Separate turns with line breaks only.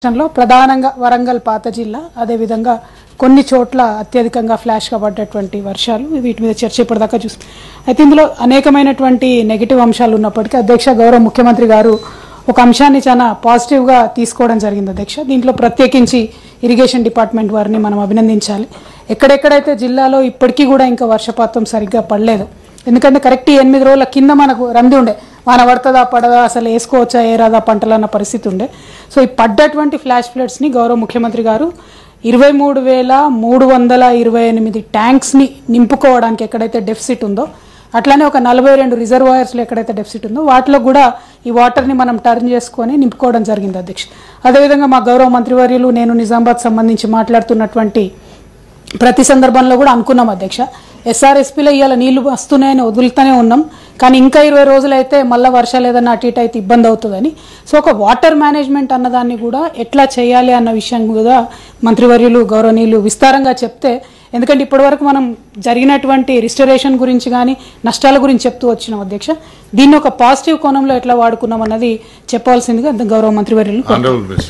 రాష్ట్రంలో ప్రధానంగా వరంగల్ పాత జిల్లా అదేవిధంగా కొన్ని చోట్ల అత్యధికంగా ఫ్లాష్గా పడ్డటువంటి వర్షాలు వీటి మీద చర్చ ఇప్పటిదాకా చూస్తాం అయితే ఇందులో అనేకమైనటువంటి నెగిటివ్ అంశాలు ఉన్నప్పటికీ అధ్యక్ష గౌరవ ముఖ్యమంత్రి గారు ఒక అంశాన్ని చాలా పాజిటివ్గా తీసుకోవడం జరిగింది అధ్యక్ష దీంట్లో ప్రత్యేకించి ఇరిగేషన్ డిపార్ట్మెంట్ వారిని మనం అభినందించాలి ఎక్కడెక్కడైతే జిల్లాలో ఇప్పటికీ కూడా ఇంకా వర్షపాతం సరిగ్గా పడలేదు ఎందుకంటే కరెక్ట్ ఈ ఎనిమిది రోజుల కింద మనకు రంది ఉండే వాన పడుతుందా పడదా అసలు వేసుకోవచ్చా ఏ రాదా పంటలు అన్న పరిస్థితి ఉండే సో ఈ పడ్డటువంటి ఫ్లాష్ ఫ్లడ్స్ని గౌరవ ముఖ్యమంత్రి గారు ఇరవై మూడు వేల మూడు వందల ఇరవై ఎనిమిది ట్యాంక్స్ని నింపుకోవడానికి ఎక్కడైతే డెఫిసిట్ ఉందో అట్లానే ఒక నలభై రెండు రిజర్వాయర్స్లో ఎక్కడైతే డెఫిసిట్ ఉందో వాటిలో కూడా ఈ వాటర్ని మనం టర్న్ చేసుకొని నింపుకోవడం జరిగింది అధ్యక్ష అదేవిధంగా మా గౌరవ మంత్రివర్యులు నేను నిజామాబాద్ సంబంధించి మాట్లాడుతున్నటువంటి ప్రతి సందర్భంలో కూడా అనుకున్నాం అధ్యక్ష ఎస్ఆర్ఎస్పీలో ఇవాళ నీళ్లు వస్తున్నాయని వదులుతూనే ఉన్నాం కానీ ఇంకా ఇరవై రోజులైతే మళ్ళీ వర్షాలు ఏదన్నా అటు ఇటు అయితే ఇబ్బంది అవుతుందని సో ఒక వాటర్ మేనేజ్మెంట్ అన్నదాన్ని కూడా ఎట్లా చేయాలి అన్న విషయం కూడా మంత్రివర్యులు గౌరవనీయులు విస్తారంగా చెప్తే ఎందుకంటే ఇప్పటివరకు మనం జరిగినటువంటి రిస్టరేషన్ గురించి కానీ నష్టాల గురించి చెప్తూ వచ్చినాం అధ్యక్ష దీన్ని ఒక పాజిటివ్ కోణంలో ఎట్లా వాడుకున్నాం అన్నది చెప్పాల్సిందిగా గౌరవ మంత్రివర్యులు
Honorable Minister.